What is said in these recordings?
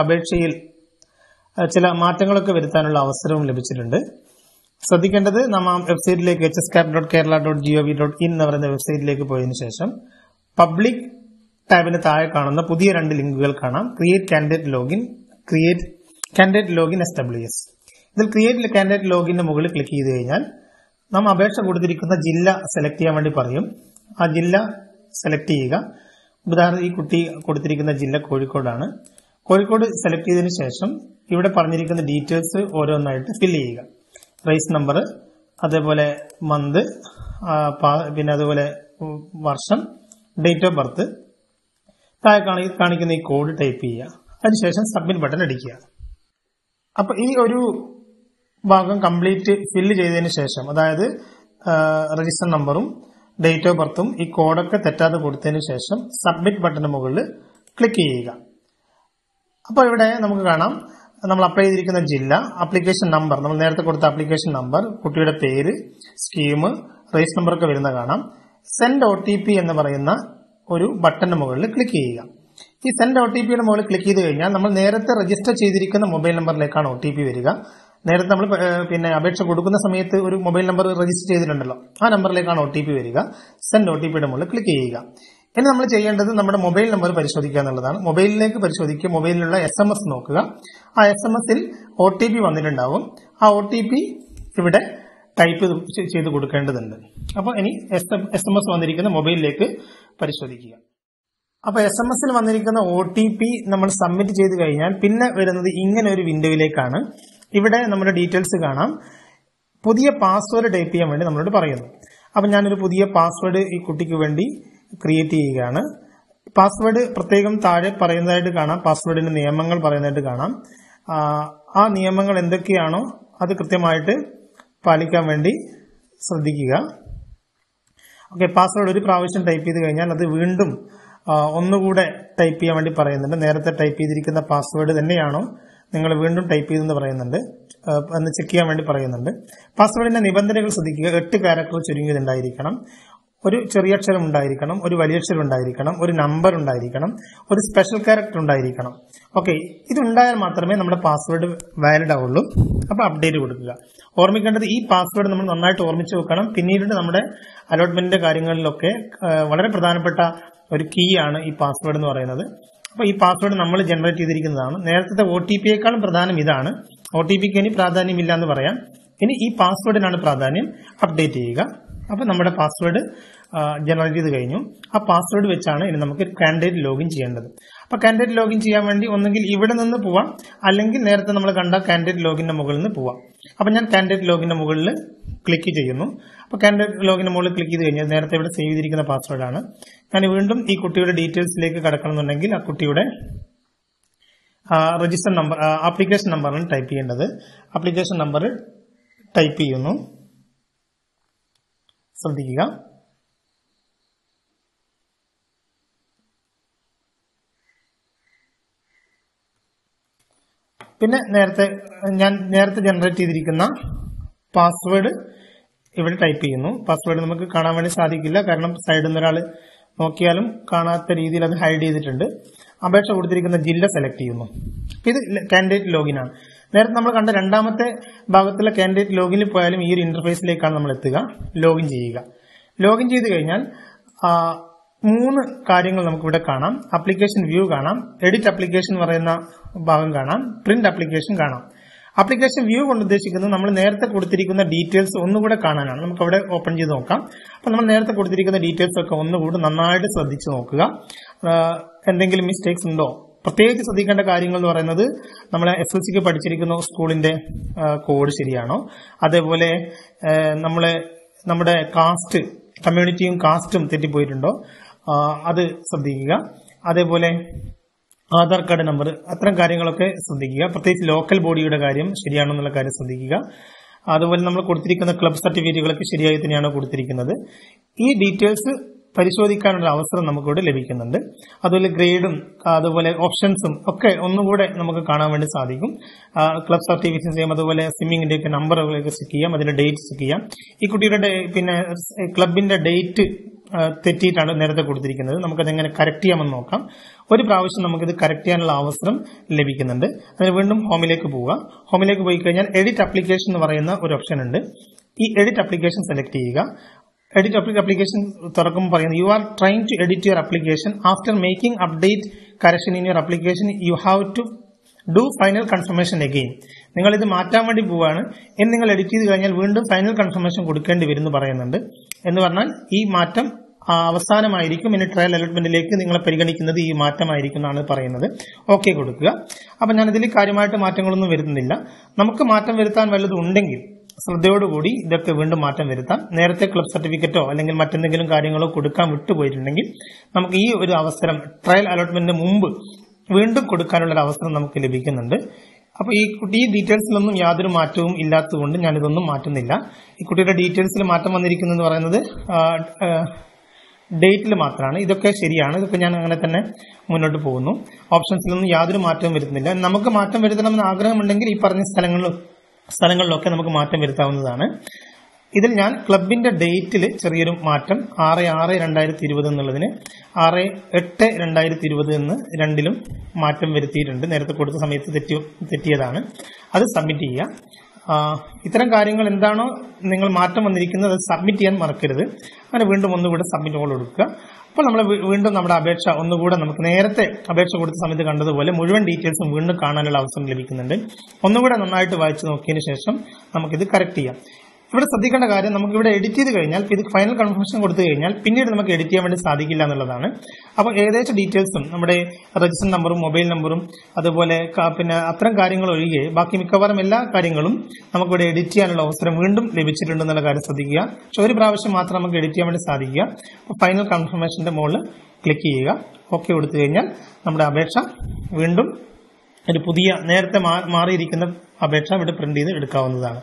അപേക്ഷയിൽ ആ, ചില മാറ്റങ്ങളൊക്കെ വരുത്താനുള്ള അവസരവും ലഭിച്ചിട്ടുണ്ട് ശ്രദ്ധിക്കേണ്ടത് നമ്മ വെബ്സൈറ്റിലേക്ക് H S cap dot Kerala dot G O V dot in എന്ന് പറയുന്ന വെബ്സൈറ്റിലേക്ക് പോയതിനു ശേഷം പബ്ലിക് ടാബിന് താഴെ കാണുന്ന പുതിയ രണ്ട് ലിങ്കുകൾ കാണാം create candidate login create candidate login S W S ഇതിൽ ക്രിയേറ്റ് കാൻഡിഡേറ്റ് ലോഗിന്റെ മുകളിൽ ക്ലിക്ക് ചെയ്ത് കഴിഞ്ഞാൽ നാം അപേക്ഷ കൊടുത്തിരിക്കുന്ന ജില്ല സെലക്ട് ചെയ്യാൻ വേണ്ടി പറയും ആ ജില്ല സെലക്ട് ചെയ്യുക ഉദാഹരണം ഈ കുട്ടി കൊടുത്തിരിക്കുന്ന ജില്ല കോഴിക്കോടാണ് കോഴിക്കോട് സെലക്ട് ചെയ്തതിനു ശേഷം ഇവിടെ പറഞ്ഞിരിക്കുന്ന ഡീറ്റെയിൽസ് ഓരോന്നായിട്ട് ഫില്ല് ചെയ്യുക റൈസ് നമ്പർ അതേപോലെ മന്ത് പിന്നെ അതുപോലെ ഉം, വർഷം ഡേറ്റ് ഓഫ് ബർത്ത് താഴെ കാണി- കാണിക്കുന്ന ഈ കോഡ് ടൈപ്പ് ചെയ്യുക അതിനുശേഷം സബ്മിറ്റ് ബട്ടൺ അടിക്കുക അപ്പൊ ഈ ഒരു ഭാഗം കംപ്ലീറ്റ് ഫില്ല് ചെയ്തതിന് ശേഷം അതായത് രജിസ്റ്റർ നമ്പറും ഡേറ്റ് ഓഫ് ബർത്തും ഈ കോഡൊക്കെ തെറ്റാതെ കൊടുത്തതിന് ശേഷം സബ്മിറ്റ് ബട്ടന് മുകളിൽ ക്ലിക്ക് ചെയ്യുക അപ്പോൾ ഇവിടെ നമുക്ക് കാണാം നമ്മൾ അപ്ലൈ ചെയ്തിരിക്കുന്ന ജില്ല ആപ്ലിക്കേഷൻ നമ്പർ നമ്മൾ നേരത്തെ കൊടുത്ത ആപ്ലിക്കേഷൻ നമ്പർ കുട്ടിയുടെ പേര് സ്കീം റേസ് നമ്പർ ഒക്കെ വരുന്ന കാണാം സെൻഡ് ഒ ടി പി എന്ന് പറയുന്ന ഒരു ബട്ടന്റെ മുകളിൽ ക്ലിക്ക് ചെയ്യുക ഈ സെൻഡ് ഒ ടി പിയുടെ മുകളിൽ ക്ലിക്ക് ചെയ്ത് കഴിഞ്ഞാൽ നമ്മൾ നേരത്തെ രജിസ്റ്റർ ചെയ്തിരിക്കുന്ന മൊബൈൽ നമ്പറിലേക്കാണ് ഒ ടി പി വരിക നേരത്തെ നമ്മൾ ഏഹ്, പിന്നെ അപേക്ഷ കൊടുക്കുന്ന സമയത്ത് ഒരു മൊബൈൽ നമ്പർ രജിസ്റ്റർ ചെയ്തിട്ടുണ്ടല്ലോ ആ നമ്പറിലേക്കാണ് ഒ ടി പി വരിക സെൻഡ് ഒ ടി പിയുടെ മുകളിൽ ക്ലിക്ക് ചെയ്യുക ഇനി നമ്മൾ ചെയ്യേണ്ടത് നമ്മുടെ മൊബൈൽ നമ്പർ പരിശോധിക്കുക എന്നുള്ളതാണ് മൊബൈലിലേക്ക് പരിശോധിക്കുക മൊബൈലിലുള്ള എസ് എം എസ് നോക്കുക ആ എസ് എം എസിൽ ഒ ടി പി വന്നിട്ടുണ്ടാവും ആ ഒ ടി പി ഇവിടെ ടൈപ്പ് ചെയ്ത് കൊടുക്കേണ്ടതുണ്ട് അപ്പോൾ ഇനി എസ് എം എസ് വന്നിരിക്കുന്ന മൊബൈലിലേക്ക് പരിശോധിക്കുക അപ്പൊ എസ് എം എസിൽ വന്നിരിക്കുന്ന ഒ ടി പി നമ്മൾ സബ്മിറ്റ് ചെയ്ത് കഴിഞ്ഞാൽ പിന്നെ വരുന്നത് ഇങ്ങനെ ഒരു വിൻഡോയിലേക്കാണ് ഇവിടെ നമ്മുടെ ഡീറ്റെയിൽസ് കാണാം പുതിയ പാസ്വേഡ് ടൈപ്പ് ചെയ്യാൻ വേണ്ടി നമ്മളോട് പറയുന്നു അപ്പൊ ഞാനൊരു പുതിയ പാസ്വേഡ് ഈ കുട്ടിക്ക് വേണ്ടി ക്രിയേറ്റ് ചെയ്യുകയാണ് പാസ്വേഡ് പ്രത്യേകം താഴെ പറയുന്നതായിട്ട് കാണാം പാസ്വേഡിന്റെ നിയമങ്ങൾ പറയുന്നതായിട്ട് കാണാം ആ, ആ നിയമങ്ങൾ എന്തൊക്കെയാണോ അത് കൃത്യമായിട്ട് പാലിക്കാൻ വേണ്ടി ശ്രദ്ധിക്കുക ഓക്കെ പാസ്വേഡ് ഒരു പ്രാവശ്യം ടൈപ്പ് ചെയ്ത് കഴിഞ്ഞാൽ അത് വീണ്ടും ആ, ഒന്നുകൂടെ ടൈപ്പ് ചെയ്യാൻ വേണ്ടി പറയുന്നുണ്ട് നേരത്തെ ടൈപ്പ് ചെയ്തിരിക്കുന്ന പാസ്വേഡ് തന്നെയാണോ നിങ്ങൾ വീണ്ടും ടൈപ്പ് ചെയ്തെന്ന് പറയുന്നുണ്ട് ആ, എന്ന് ചെക്ക് ചെയ്യാൻ വേണ്ടി പറയുന്നുണ്ട് പാസ്വേഡിന്റെ നിബന്ധനകൾ ശ്രദ്ധിക്കുക എട്ട് ക്യാരക്ടർ ചുരുങ്ങിയതുണ്ടായിരിക്കണം ഒരു ചെറിയ അക്ഷരം ഉണ്ടായിരിക്കണം ഒരു വലിയ അക്ഷരം ഉണ്ടായിരിക്കണം ഒരു നമ്പർ ഉണ്ടായിരിക്കണം ഒരു സ്പെഷ്യൽ ക്യാരക്ടർ ഉണ്ടായിരിക്കണം ഓക്കെ ഇതുണ്ടായാൽ മാത്രമേ നമ്മുടെ പാസ്വേഡ് വാലിഡ് ആവുള്ളൂ അപ്പൊ അപ്ഡേറ്റ് കൊടുക്കുക ഓർമ്മിക്കേണ്ടത് ഈ പാസ്വേഡ് നമ്മൾ നന്നായിട്ട് ഓർമ്മിച്ച് വെക്കണം പിന്നീട് നമ്മുടെ അലോട്ട്മെന്റിന്റെ കാര്യങ്ങളിലൊക്കെ ആ, വളരെ പ്രധാനപ്പെട്ട ഒരു കീ ആണ് ഈ പാസ്വേഡ് എന്ന് പറയുന്നത് അപ്പൊ ഈ പാസ്വേഡ് നമ്മൾ ജനറേറ്റ് ചെയ്തിരിക്കുന്നതാണ് നേരത്തെ ഒ ടി പിയേക്കാളും പ്രധാനം ഇതാണ് ഒ ടി പിക്ക് ഇനി പ്രാധാന്യമില്ല എന്ന് പറയാം ഇനി ഈ പാസ്വേഡിനാണ് പ്രാധാന്യം അപ്ഡേറ്റ് ചെയ്യുക അപ്പൊ നമ്മുടെ പാസ്വേഡ് ജനറേറ്റ് ചെയ്ത് കഴിഞ്ഞു ആ പാസ്വേഡ് വെച്ചാണ് ഇനി നമുക്ക് കാൻഡിഡേറ്റ് ലോഗിൻ ചെയ്യേണ്ടത് അപ്പൊ കാൻഡിഡേറ്റ് ലോഗിൻ ചെയ്യാൻ വേണ്ടി ഒന്നെങ്കിൽ ഇവിടെ നിന്ന് പോവാം അല്ലെങ്കിൽ നേരത്തെ നമ്മൾ കണ്ട കാൻഡിഡേറ്റ് ലോഗിന്റെ മുകളിൽ നിന്ന് പോവാം അപ്പൊ ഞാൻ കാൻഡിഡേറ്റ് ലോഗിന്റെ മുകളിൽ ക്ലിക്ക് ചെയ്യുന്നു അപ്പൊ കാൻഡിഡേറ്റ് ലോഗിന്റെ മുകളിൽ ക്ലിക്ക് ചെയ്ത് കഴിഞ്ഞാൽ നേരത്തെ ഇവിടെ സേവ് ചെയ്തിരിക്കുന്ന പാസ്വേഡാണ് ഞാൻ വീണ്ടും ഈ കുട്ടിയുടെ ഡീറ്റെയിൽസിലേക്ക് കടക്കണമെന്നുണ്ടെങ്കിൽ ആ കുട്ടിയുടെ രജിസ്റ്റർ നമ്പർ ആപ്ലിക്കേഷൻ നമ്പറാണ് ടൈപ്പ് ചെയ്യേണ്ടത് ആപ്ലിക്കേഷൻ നമ്പർ ടൈപ്പ് ചെയ്യുന്നു ശ്രദ്ധിക്കുക പിന്നെ നേരത്തെ ഞാൻ നേരത്തെ ജനറേറ്റ് ചെയ്തിരിക്കുന്ന പാസ്വേഡ് ഇവിടെ ടൈപ്പ് ചെയ്യുന്നു പാസ്വേഡ് നമുക്ക് കാണാൻ വേണ്ടി സാധിക്കില്ല കാരണം സൈഡിൽ നിന്ന് ഒരാൾ നോക്കിയാലും കാണാത്ത രീതിയിൽ അത് ഹൈഡ് ചെയ്തിട്ടുണ്ട് അപേക്ഷ കൊടുത്തിരിക്കുന്ന ജില്ല സെലക്ട് ചെയ്യുന്നു ഇത് കാൻഡിഡേറ്റ് ലോഗിൻ ആണ് നേരത്തെ നമ്മൾ കണ്ട രണ്ടാമത്തെ ഭാഗത്തിലെ കാൻഡിഡേറ്റ് ലോഗിനിൽ പോയാലും ഈ ഒരു ഇന്റർഫേസിലേക്കാണ് നമ്മൾ എത്തുക ലോഗിൻ ചെയ്യുക ലോഗിൻ ചെയ്ത് കഴിഞ്ഞാൽ ആ, മൂന്ന് കാര്യങ്ങൾ നമുക്ക് ഇവിടെ കാണാം ആപ്ലിക്കേഷൻ വ്യൂ കാണാം എഡിറ്റ് ആപ്ലിക്കേഷൻ എന്ന് പറയുന്ന ഭാഗം കാണാം പ്രിന്റ് ആപ്ലിക്കേഷൻ കാണാം ആപ്ലിക്കേഷൻ വ്യൂ കൊണ്ട് ഉദ്ദേശിക്കുന്നത് നമ്മൾ നേരത്തെ കൊടുത്തിരിക്കുന്ന ഡീറ്റെയിൽസ് ഒന്നുകൂടെ കാണാനാണ് നമുക്ക് അവിടെ ഓപ്പൺ ചെയ്ത് നോക്കാം അപ്പൊ നമ്മൾ നേരത്തെ കൊടുത്തിരിക്കുന്ന ഡീറ്റെയിൽസ് ഒക്കെ ഒന്നുകൂടി നന്നായിട്ട് ശ്രദ്ധിച്ച് നോക്കുക ആ, എന്തെങ്കിലും മിസ്റ്റേക്സ് ഉണ്ടോ പ്രത്യേകിച്ച് ശ്രദ്ധിക്കേണ്ട കാര്യങ്ങൾ എന്ന് പറയുന്നത് നമ്മൾ എസ് എൽ സിക്ക് പഠിച്ചിരിക്കുന്ന സ്കൂളിന്റെ കോഡ് ശരിയാണോ അതേപോലെ നമ്മളെ നമ്മുടെ കാസ്റ്റ് കമ്മ്യൂണിറ്റിയും കാസ്റ്റും തെറ്റിപ്പോയിട്ടുണ്ടോ ആ, അത് ശ്രദ്ധിക്കുക അതേപോലെ ആധാർ കാർഡ് നമ്പർ അത്തരം കാര്യങ്ങളൊക്കെ ശ്രദ്ധിക്കുക പ്രത്യേകിച്ച് ലോക്കൽ ബോഡിയുടെ കാര്യം ശരിയാണോ എന്നുള്ള കാര്യം ശ്രദ്ധിക്കുക അതുപോലെ നമ്മൾ കൊടുത്തിരിക്കുന്ന ക്ലബ് സർട്ടിഫിക്കറ്റുകളൊക്കെ ശരിയായി തന്നെയാണ് കൊടുത്തിരിക്കുന്നത് ഈ ഡീറ്റെയിൽസ് പരിശോധിക്കാനുള്ള അവസരം നമുക്കിവിടെ ലഭിക്കുന്നുണ്ട് അതുപോലെ ഗ്രേഡും അതുപോലെ ഓപ്ഷൻസും ഒക്കെ ഒന്നുകൂടെ നമുക്ക് കാണാൻ വേണ്ടി സാധിക്കും ക്ലബ് സർട്ടിഫിക്കറ്റ് ചെയ്യാം അതുപോലെ സ്വിമ്മിങ്ങിന്റെ ഒക്കെ നമ്പറുകളൊക്കെ ചെക്ക് ചെയ്യാം അതിന്റെ ഡേറ്റ് ചെക്ക് ചെയ്യാം ഈ കുട്ടിയുടെ ഡേ- പിന്നെ ക്ലബിന്റെ ഡേറ്റ് തെറ്റിയിട്ടാണ് നേരത്തെ കൊടുത്തിരിക്കുന്നത് നമുക്കത് എങ്ങനെ കറക്റ്റ് ചെയ്യാമെന്ന് നോക്കാം ഒരു പ്രാവശ്യം നമുക്കിത് കറക്റ്റ് ചെയ്യാനുള്ള അവസരം ലഭിക്കുന്നുണ്ട് അതിന് വീണ്ടും ഹോമിലേക്ക് പോവുക ഹോമിലേക്ക് പോയി കഴിഞ്ഞാൽ എഡിറ്റ് ആപ്ലിക്കേഷൻ എന്ന് പറയുന്ന ഒരു ഓപ്ഷൻ ഉണ്ട് ഈ എഡിറ്റ് ആപ്ലിക്കേഷൻ സെലക്ട് ചെയ്യുക എഡിറ്റ് ആപ്ലിക്കേഷൻ തുറക്കുമ്പോൾ പറയുന്നത് you are trying to edit your application after making update correction in your application you have to do final confirmation again നിങ്ങൾ ഇത് മാറ്റാൻ വേണ്ടി പോവാണ് എന്ന് നിങ്ങൾ എഡിറ്റ് ചെയ്ത് കഴിഞ്ഞാൽ വീണ്ടും ഫൈനൽ കൺഫർമേഷൻ കൊടുക്കേണ്ടി വരും എന്ന് പറയുന്നുണ്ട് എന്ന് പറഞ്ഞാൽ ഈ മാറ്റം ആ, അവസാനമായിരിക്കും ഇനി ട്രയൽ അലോട്ട്മെന്റിലേക്ക് നിങ്ങളെ പരിഗണിക്കുന്നത് ഈ മാറ്റമായിരിക്കും എന്നാണ് പറയുന്നത് ഓക്കെ കൊടുക്കുക അപ്പൊ ഞാൻ ഇതിൽ കാര്യമായിട്ട് മാറ്റങ്ങളൊന്നും വരുത്തുന്നില്ല നമുക്ക് മാറ്റം വരുത്താൻ വല്ലതും ഉണ്ടെങ്കിൽ ശ്രദ്ധയോടുകൂടി ഇതൊക്കെ വീണ്ടും മാറ്റം വരുത്താം നേരത്തെ ക്ലബ് സർട്ടിഫിക്കറ്റോ അല്ലെങ്കിൽ മറ്റെന്തെങ്കിലും കാര്യങ്ങളോ കൊടുക്കാൻ വിട്ടുപോയിട്ടുണ്ടെങ്കിൽ നമുക്ക് ഈ ഒരു അവസരം ട്രയൽ അലോട്ട്മെന്റിന് മുമ്പ് വീണ്ടും കൊടുക്കാനുള്ള ഒരു അവസരം നമുക്ക് ലഭിക്കുന്നുണ്ട് അപ്പൊ ഈ കുട്ടി ഈ ഡീറ്റെയിൽസിലൊന്നും യാതൊരു മാറ്റവും ഇല്ലാത്തതുകൊണ്ട് ഞാൻ ഇതൊന്നും മാറ്റുന്നില്ല ഈ കുട്ടിയുടെ ഡീറ്റെയിൽസിൽ മാറ്റം വന്നിരിക്കുന്നത് പറയുന്നത് ഡേറ്റിൽ മാത്രമാണ് ഇതൊക്കെ ശരിയാണ് ഇതൊക്കെ ഞാൻ അങ്ങനെ തന്നെ മുന്നോട്ട് പോകുന്നു ഓപ്ഷൻസിലൊന്നും യാതൊരു മാറ്റവും വരുത്തുന്നില്ല നമുക്ക് മാറ്റം വരുത്തണമെന്ന് ആഗ്രഹമുണ്ടെങ്കിൽ ഈ പറഞ്ഞ സ്ഥലങ്ങളിലും സ്ഥലങ്ങളിലൊക്കെ നമുക്ക് മാറ്റം വരുത്താവുന്നതാണ് ഇതിൽ ഞാൻ ക്ലബിന്റെ ഡേറ്റിൽ ചെറിയൊരു മാറ്റം ആറ് ആറ് രണ്ടായിരത്തി ഇരുപത് എന്നുള്ളതിന് ആറ് എട്ട് രണ്ടായിരത്തി ഇരുപത് എന്ന് രണ്ടിലും മാറ്റം വരുത്തിയിട്ടുണ്ട് നേരത്തെ കൊടുത്ത സമയത്ത് തെറ്റി തെറ്റിയതാണ് അത് സബ്മിറ്റ് ചെയ്യുക ആ, ഇത്തരം കാര്യങ്ങൾ എന്താണോ നിങ്ങൾ മാറ്റം വന്നിരിക്കുന്നത് അത് സബ്മിറ്റ് ചെയ്യാൻ മറക്കരുത് അങ്ങനെ വീണ്ടും ഒന്നുകൂടെ സബ്മിറ്റ് ഓൾ കൊടുക്കുക അപ്പോൾ നമ്മൾ വീണ്ടും നമ്മുടെ അപേക്ഷ ഒന്നുകൂടെ നമുക്ക് നേരത്തെ അപേക്ഷ കൊടുത്ത സമയത്ത് കണ്ടതുപോലെ മുഴുവൻ ഡീറ്റെയിൽസും വീണ്ടും കാണാനുള്ള അവസരം ലഭിക്കുന്നുണ്ട് ഒന്നുകൂടെ നന്നായിട്ട് വായിച്ചു നോക്കിയതിന് ശേഷം നമുക്കിത് കറക്റ്റ് ചെയ്യാം ഇവിടെ ശ്രദ്ധിക്കേണ്ട കാര്യം നമുക്ക് ഇവിടെ എഡിറ്റ് ചെയ്ത് കഴിഞ്ഞാൽ ഇത് ഫൈനൽ കൺഫർമേഷൻ കൊടുത്തു കഴിഞ്ഞാൽ പിന്നീട് നമുക്ക് എഡിറ്റ് ചെയ്യാൻ വേണ്ടി സാധിക്കില്ല എന്നുള്ളതാണ് അപ്പോൾ ഏകദേശം ഡീറ്റെയിൽസും നമ്മുടെ രജിസ്റ്റർ നമ്പറും മൊബൈൽ നമ്പറും അതുപോലെ ക- പിന്നെ അത്തരം കാര്യങ്ങൾ ഒഴികെ ബാക്കി മിക്കവാറും എല്ലാ കാര്യങ്ങളും നമുക്ക് ഇവിടെ എഡിറ്റ് ചെയ്യാനുള്ള അവസരം വീണ്ടും ലഭിച്ചിട്ടുണ്ടെന്നുള്ള കാര്യം ശ്രദ്ധിക്കുക പക്ഷെ ഒരു പ്രാവശ്യം മാത്രം നമുക്ക് എഡിറ്റ് ചെയ്യാൻ വേണ്ടി സാധിക്കുക അപ്പോൾ ഫൈനൽ കൺഫർമേഷന്റെ മുകളിൽ ക്ലിക്ക് ചെയ്യുക ഓക്കെ കൊടുത്തു കഴിഞ്ഞാൽ നമ്മുടെ അപേക്ഷ വീണ്ടും ഒരു പുതിയ നേരത്തെ മാ- മാറിയിരിക്കുന്ന അപേക്ഷ ഇവിടെ പ്രിന്റ് ചെയ്ത് എടുക്കാവുന്നതാണ്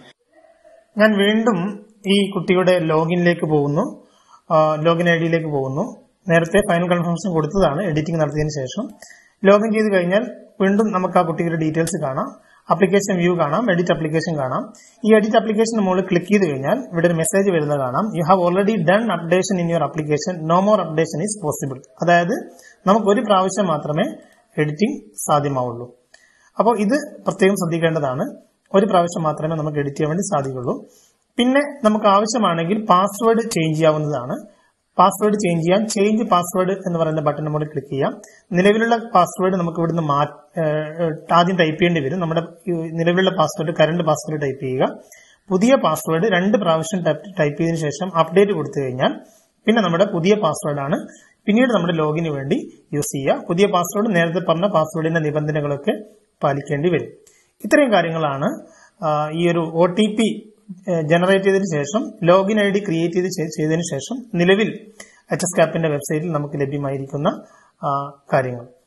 ഞാൻ വീണ്ടും ഈ കുട്ടിയുടെ ലോഗിനിലേക്ക് പോകുന്നു ലോഗിൻ ഐ ഡിയിലേക്ക് പോകുന്നു നേരത്തെ ഫൈനൽ കൺഫർമേഷൻ കൊടുത്തതാണ് എഡിറ്റിംഗ് നടത്തിയതിനു ശേഷം ലോഗിൻ ചെയ്ത് കഴിഞ്ഞാൽ വീണ്ടും നമുക്ക് ആ കുട്ടിയുടെ ഡീറ്റെയിൽസ് കാണാം അപ്ലിക്കേഷൻ വ്യൂ കാണാം എഡിറ്റ് അപ്ലിക്കേഷൻ കാണാം ഈ എഡിറ്റ് അപ്ലിക്കേഷൻ മുകളിൽ ക്ലിക്ക് ചെയ്ത് കഴിഞ്ഞാൽ ഇവിടെ ഒരു മെസ്സേജ് വരുന്നത് കാണാം you have already done updation in your application no more updation is possible അതായത് നമുക്ക് ഒരു പ്രാവശ്യം മാത്രമേ എഡിറ്റിംഗ് സാധ്യമാവുള്ളൂ അപ്പോൾ ഇത് പ്രത്യേകം ശ്രദ്ധിക്കേണ്ടതാണ് ഒരു പ്രാവശ്യം മാത്രമേ നമുക്ക് എഡിറ്റ് ചെയ്യാൻ വേണ്ടി സാധിക്കുള്ളൂ പിന്നെ നമുക്ക് ആവശ്യമാണെങ്കിൽ പാസ്വേഡ് ചേഞ്ച് ചെയ്യാവുന്നതാണ് പാസ്വേഡ് ചേഞ്ച് ചെയ്യാൻ ചേഞ്ച് പാസ്വേഡ് എന്ന് പറയുന്ന ബട്ടൺ മുകളിൽ ക്ലിക്ക് ചെയ്യാം നിലവിലുള്ള പാസ്വേഡ് നമുക്ക് ഇവിടുന്ന് മാ ഏഹ് ആദ്യം ടൈപ്പ് ചെയ്യേണ്ടി വരും നമ്മുടെ ഈ നിലവിലുള്ള പാസ്വേഡ് കറണ്ട് പാസ്വേഡ് ടൈപ്പ് ചെയ്യുക പുതിയ പാസ്വേഡ് രണ്ട് പ്രാവശ്യം ടൈപ്പ് ചെയ്തതിനു ശേഷം അപ്ഡേറ്റ് കൊടുത്തു കഴിഞ്ഞാൽ പിന്നെ നമ്മുടെ പുതിയ പാസ്വേഡാണ് പിന്നീട് നമ്മുടെ ലോഗിന് വേണ്ടി യൂസ് ചെയ്യുക പുതിയ പാസ്വേഡ് നേരത്തെ പറഞ്ഞ പാസ്വേഡിന്റെ നിബന്ധനകളൊക്കെ പാലിക്കേണ്ടി വരും ഇത്രയും കാര്യങ്ങളാണ് ആ, ഈ ഒരു ഒ ടി പി ജനറേറ്റ് ചെയ്തതിനു ശേഷം ലോഗിൻ ഐ ഡി ക്രിയേറ്റ് ചെയ്ത് ചെ- ചെയ്തതിനു ശേഷം നിലവിൽ എച്ച് എസ് കാപ്പിന്റെ വെബ്സൈറ്റിൽ നമുക്ക് ലഭ്യമായിരിക്കുന്ന ആ, കാര്യങ്ങൾ